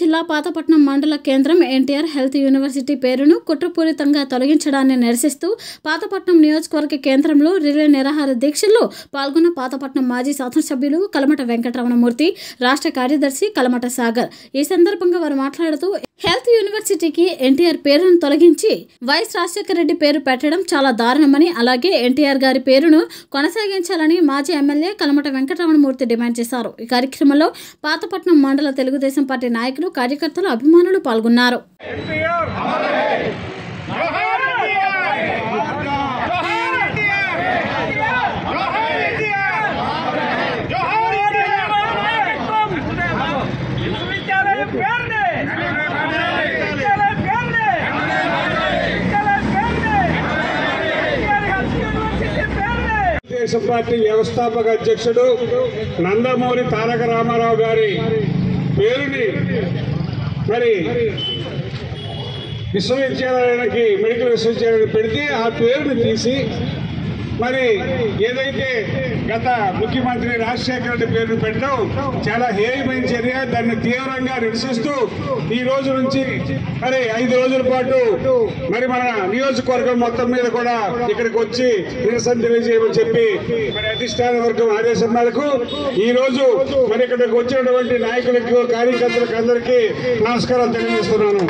జిల్లా పాతపట్నం మండల కేంద్రం ఎన్టీఆర్ హెల్త్ యూనివర్సిటీ పేరును కుట్రపూరితంగా తొలగించడాన్ని నిరసిస్తూ పాతపట్నం నియోజకవర్గ కేంద్రంలో రిలే నిరాహార దీక్షల్లో పాల్గొన్న పాతపట్నం మాజీ శాసనసభ్యులు కలమట వెంకటరమణమూర్తి రాష్ట్ర కార్యదర్శి కలమట సాగర్ ఈ సందర్భంగా వారు మాట్లాడుతూ హెల్త్ యూనివర్సిటీకి ఎన్టీఆర్ పేరును తొలగించి వైఎస్ రాజశేఖర రెడ్డి పేరు పెట్టడం చాలా దారుణమని అలాగే ఎన్టీఆర్ గారి పేరును కొనసాగించాలని మాజీ ఎమ్మెల్యే కలమట వెంకటరమణమూర్తి డిమాండ్ చేశారు ఈ కార్యక్రమంలో పాతపట్నం మండల తెలుగుదేశం పార్టీ నాయకులు కార్యకర్తలు అభిమానులు పాల్గొన్నారు ఎన్టీఆర్ జోహార్ ఎన్టీఆర్ జోహార్ ఎన్టీఆర్ జోహార్ ఎన్టీఆర్ జోహార్ ఎన్టీఆర్ విశ్వవిద్యాలయం పేరుని విశ్వవిద్యాలయం పేరుని విశ్వవిద్యాలయం పేరుని ఎన్టీఆర్ హెల్త్ యూనివర్సిటీ పేరుని తెలుగుదేశం పార్టీ వ్యవస్థాపక అధ్యక్షుడు నందమూరి తారక రామారావు గారి పేరుని మరి విశ్వవిద్యాలయానికి మెడికల్ విశ్వవిద్యాలయం పెడితే ఆ పేరుని తీసి మరి ఏదైతే గత ముఖ్యమంత్రి రాజశేఖర రెడ్డి పేరును పెట్టడం చాలా హేయమైన చర్య దాన్ని తీవ్రంగా నిరసిస్తూ ఈ రోజు నుంచి మరి ఐదు రోజుల పాటు మరి మన నియోజకవర్గం మొత్తం మీద కూడా ఇక్కడికి వచ్చి నిరసన తెలియజేయమని చెప్పి మరి అధిష్టాన వర్గం ఆదేశం మేరకు ఈ రోజు మరి ఇక్కడికి వచ్చినటువంటి నాయకులకు కార్యకర్తలకు అందరికీ నమస్కారం తెలియజేస్తున్నాను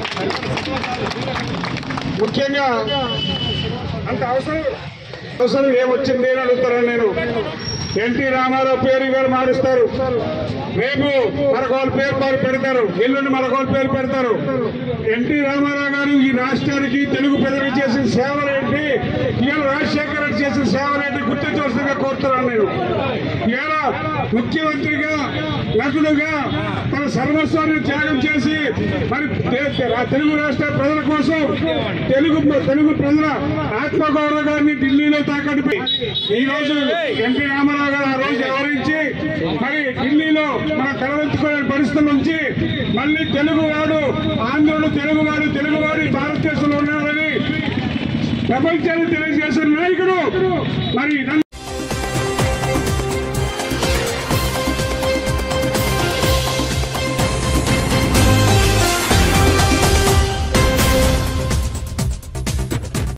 ముఖ్యంగా అంత అవసరం అవసరం ఏమొచ్చింది అని అడుగుతాను నేను ఎన్టీ రామారావు పేరు గారు మారుస్తారు రేపు మరొకళ్ళ పేరు వారు పెడతారు ఎల్లుండి మరొకళ్ళ పేరు పెడతారు ఎన్టీ రామారావు గారు ఈ రాష్ట్రానికి తెలుగు ప్రజలకు చేసిన సేవలు ఏంటి ఇవాళ రాజశేఖర రెడ్డి చేసిన సేవలు ఏంటి గుర్తించవలసిందిగా కోరుతున్నాను నేను ఇవాళ ముఖ్యమంత్రిగా నటుడుగా తన సర్వస్వాన్ని త్యాగం చేసి మరి తే- తే- తెలుగు రాష్ట్ర ప్రజల కోసం తెలుగు తెలుగు ప్రజల ఆత్మగౌరవాన్ని ఢిల్లీలో తాకట్టు ఈ రోజు ఎన్టీ రామారావు గారు ఆ రోజు వ్యవహరించి మరి ఢిల్లీలో మన తలవెత్తుకునే పరిస్థితుల నుంచి మళ్ళీ తెలుగువాడు ఆంధ్రుడు తెలుగువాడు తెలుగువాడు ఈ భారతదేశంలో ఉన్నారని ప్రపంచానికి తెలియజేసిన నాయకుడు మరి